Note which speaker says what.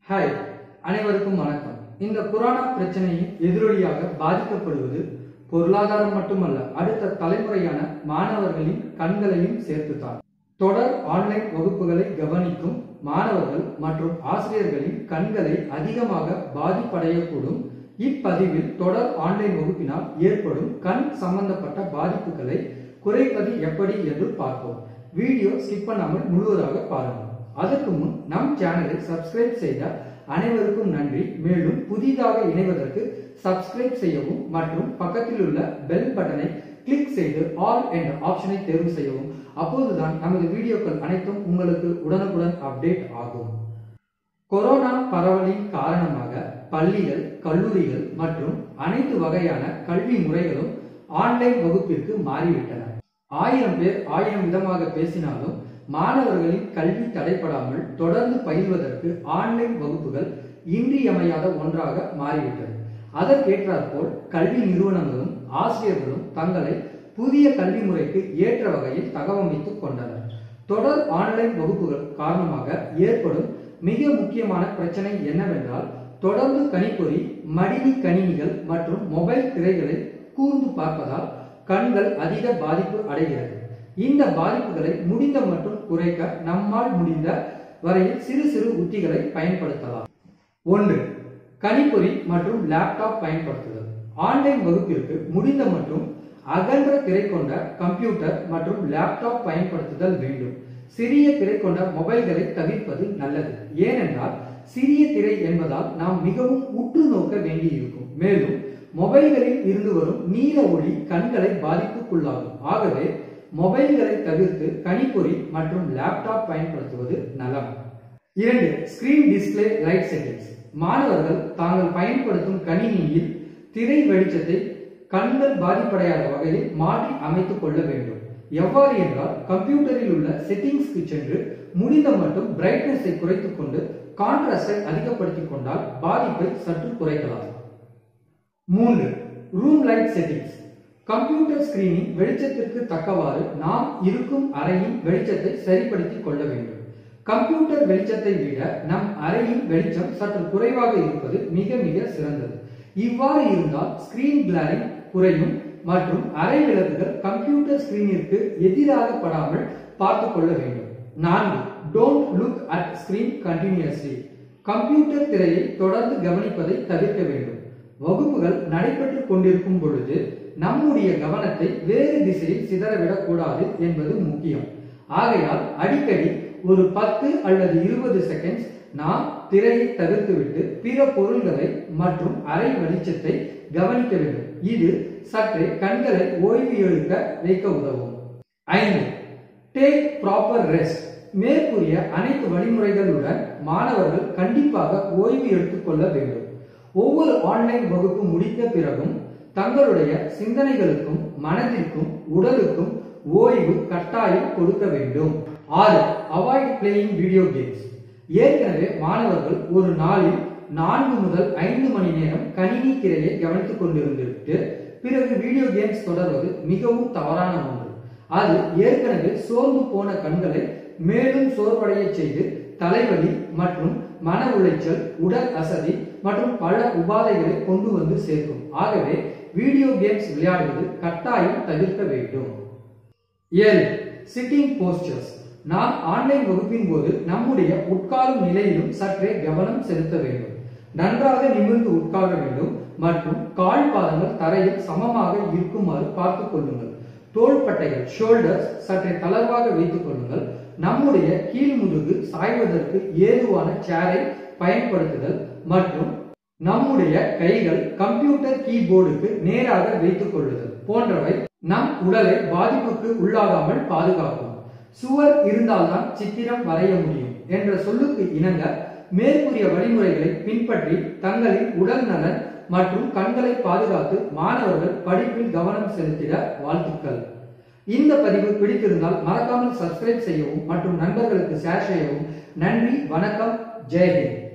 Speaker 1: hi அனைவருக்கும் வணக்கம் இந்த கொரோனா பிரச்சனையின் எதிரொலியாக பாதிக்கப்படுவது பொருளாதாரம் மட்டுமல்ல அடுத்த தலைமுறையான மாணவர்களின் கண்களையும் சேர்த்துதான் தொடர் ஆன்லைன் வகுப்புகளை கவனிக்கும் மாணவர்கள் மற்றும் ஆசிரியர்களின் கண்களை அதிகமாக பாதிப்படையக்கூடும் இப்பதிவில் தொடர் ஆன்லைன் வகுப்பினால் ஏற்படும் கண் சம்பந்தப்பட்ட பாதிப்புகளை குறைப்பது எப்படி என்று பார்ப்போம் வீடியோ ஸ்கிப் பண்ணாமல் முழுவதாக பாருங்கள் அதற்கு முன் நம் சேனலை சப்ஸ்கிரைப் செய்த அனைவருக்கும் நன்றி மேலும் புதிதாக இணைவதற்கு சப்ஸ்கிரைப் செய்யவும் மற்றும் பக்கத்தில் உள்ள பெல் பட்டனை கிளிக் செய்து ஆல் என்ற ஆப்ஷனை தேர்வு செய்யவும் அப்போதுதான் நமது வீடியோக்கள் அனைத்தும் உங்களுக்கு உடனுக்குடன் அப்டேட் ஆகும் கொரோனா பரவலின் காரணமாக பள்ளிகள் கல்லூரிகள் மற்றும் அனைத்து வகையான கல்வி முறைகளும் ஆன்லைன் வகுப்பிற்கு மாறிவிட்டன ஆயிரம் பேர் ஆயிரம் விதமாக பேசினாலும் மாணவர்களின் கல்வி தடைப்படாமல் தொடர்ந்து பயில்வதற்கு ஆன்லைன் வகுப்புகள் இன்றியமையாத ஒன்றாக மாறிவிட்டது அதற்கேற்றாற்போல் கல்வி நிறுவனங்களும் ஆசிரியர்களும் தங்களை புதிய கல்வி முறைக்கு ஏற்ற வகையில் தகவமைத்துக் கொண்டனர் தொடர் ஆன்லைன் வகுப்புகள் காரணமாக ஏற்படும் மிக முக்கியமான பிரச்சனை என்னவென்றால் தொடர்ந்து கணிப்பொறி மடிவி கணினிகள் மற்றும் மொபைல் திரைகளை கூர்ந்து பார்ப்பதால் கண்கள் அதிக பாதிப்பு அடைகிறது இந்த பாதிப்புகளை முடிந்த மட்டும் குறைக்க நம்மால் முடிந்த வரையில் சிறு சிறு உத்திகளை பயன்படுத்தலாம் ஒன்று கணிப்பொறி மற்றும் லேப்டாப் பயன்படுத்துதல் ஆன்லைன் வகுப்பிற்கு முடிந்த மட்டும் அகன்ற திரை கொண்ட கம்ப்யூட்டர் மற்றும் லேப்டாப் பயன்படுத்துதல் வேண்டும் சிறிய திரை கொண்ட மொபைல்களை தவிர்ப்பது நல்லது ஏனென்றால் சிறிய திரை என்பதால் நாம் மிகவும் உற்று நோக்க வேண்டியிருக்கும் மேலும் மொபைல்களில் இருந்து வரும் நீல ஒளி கண்களை பாதிப்புக்குள்ளாகும் ஆகவே மொபைல்களை தவிர்த்து கணிப்பொறி மற்றும் லேப்டாப் பயன்படுத்துவது நலம் இரண்டு ஸ்கிரீன் டிஸ்பிளே லைட் செட்டிங்ஸ் மாணவர்கள் தாங்கள் பயன்படுத்தும் கணினியில் திரை வெளிச்சத்தை கண்கள் பாதிப்படையாத வகையில் மாற்றி அமைத்துக் கொள்ள வேண்டும் எவ்வாறு என்றால் கம்ப்யூட்டரில் உள்ள செட்டிங்ஸ்க்கு சென்று முடிந்த மட்டும் பிரைட்னஸை குறைத்துக் கொண்டு கான்ட்ராஸ்டை அதிகப்படுத்திக் கொண்டால் பாதிப்பை சற்று குறைக்கலாம் மூன்று ரூம் லைட் செட்டிங்ஸ் கம்ப்யூட்டர் ஸ்கிரீனின் வெளிச்சத்திற்கு தக்கவாறு நாம் இருக்கும் அறையின் வெளிச்சத்தை சரிப்படுத்திக் கொள்ள வேண்டும் கம்ப்யூட்டர் வெளிச்சத்தை விட நம் அறையின் வெளிச்சம் சற்று குறைவாக இருப்பது மிக மிக சிறந்தது இவ்வாறு இருந்தால் ஸ்கிரீன் கிளாரிங் குறையும் மற்றும் அறை விளக்குகள் கம்ப்யூட்டர் ஸ்கிரீனிற்கு எதிராக படாமல் பார்த்துக் கொள்ள வேண்டும் நான்கு don't look at screen continuously computer திரையை தொடர்ந்து கவனிப்பதை தவிர்க்க வேண்டும் வகுப்புகள் நடைபெற்றுக் கொண்டிருக்கும் பொழுது நம்முடைய கவனத்தை வேறு திசையில் சிதறவிடக் கூடாது என்பது முக்கியம் ஆகையால் அடிக்கடி ஒரு பத்து அல்லது இருபது செகண்ட்ஸ் நாம் திரையை தவிர்த்துவிட்டு பிற பொருள்களை மற்றும் அறை வெளிச்சத்தை கவனிக்க வேண்டும் இது சற்றே கண்களை ஓய்வு எடுக்க வைக்க உதவும் ஐந்து டேக் ப்ராப்பர் ரெஸ்ட் மேற்கூறிய அனைத்து வழிமுறைகளுடன் மாணவர்கள் கண்டிப்பாக ஓய்வு எடுத்துக்கொள்ள வேண்டும் ஒவ்வொரு ஆன்லைன் வகுப்பு முடித்த பிறகும் தங்களுடைய சிந்தனைகளுக்கும் மனதிற்கும் உடலுக்கும் ஓய்வு கட்டாயம் கொடுக்க வேண்டும் ஆறு அவாய்ட் பிளேயிங் வீடியோ கேம்ஸ் ஏற்கனவே மாணவர்கள் ஒரு நாளில் நான்கு முதல் ஐந்து மணி நேரம் கணினி திரையை கவனித்துக் கொண்டிருந்துவிட்டு பிறகு வீடியோ கேம்ஸ் தொடர்வது மிகவும் தவறான ஒன்று அது ஏற்கனவே சோர்ந்து போன கண்களை மேலும் சோர்வடைய செய்து தலைவலி மற்றும் மன உளைச்சல் உடல் அசதி மற்றும் பல உபாதைகளை கொண்டு வந்து சேர்க்கும் ஆகவே வீடியோ கேம்ஸ் விளையாடுவது கட்டாயம் தவிர்க்க வேண்டும் ஏழு சிட்டிங் போஸ்டர்ஸ் நாம் ஆன்லைன் வகுப்பின் போது நம்முடைய உட்காரும் நிலையிலும் சற்றே கவனம் செலுத்த வேண்டும் நன்றாக நிமிர்ந்து உட்கார வேண்டும் மற்றும் கால் பாதங்கள் தரையில் சமமாக இருக்குமாறு பார்த்துக் கொள்ளுங்கள் தோள்பட்டைகள் ஷோல்டர்ஸ் சற்றே தளர்வாக வைத்துக் கொள்ளுங்கள் நம்முடைய கீழ் முதுகு சாய்வதற்கு ஏதுவான சேரை பயன்படுத்துதல் மற்றும் நம்முடைய கைகள் கம்ப்யூட்டர் கீபோர்டுக்கு நேராக வைத்துக் கொள்ளுதல் போன்றவை நம் உடலை பாதிப்புக்கு உள்ளாகாமல் பாதுகாக்கும் சுவர் இருந்தால்தான் சித்திரம் வரைய முடியும் என்ற சொல்லுக்கு இணங்க மேற்கூறிய வழிமுறைகளை பின்பற்றி தங்களின் உடல் நலன் மற்றும் கண்களை பாதுகாத்து மாணவர்கள் படிப்பில் கவனம் செலுத்திட வாழ்த்துக்கள் இந்த பதிவு பிடித்திருந்தால் மறக்காமல் சப்ஸ்கிரைப் செய்யவும் மற்றும் நண்பர்களுக்கு ஷேர் செய்யவும் நன்றி வணக்கம் ஜெயஹிந்த்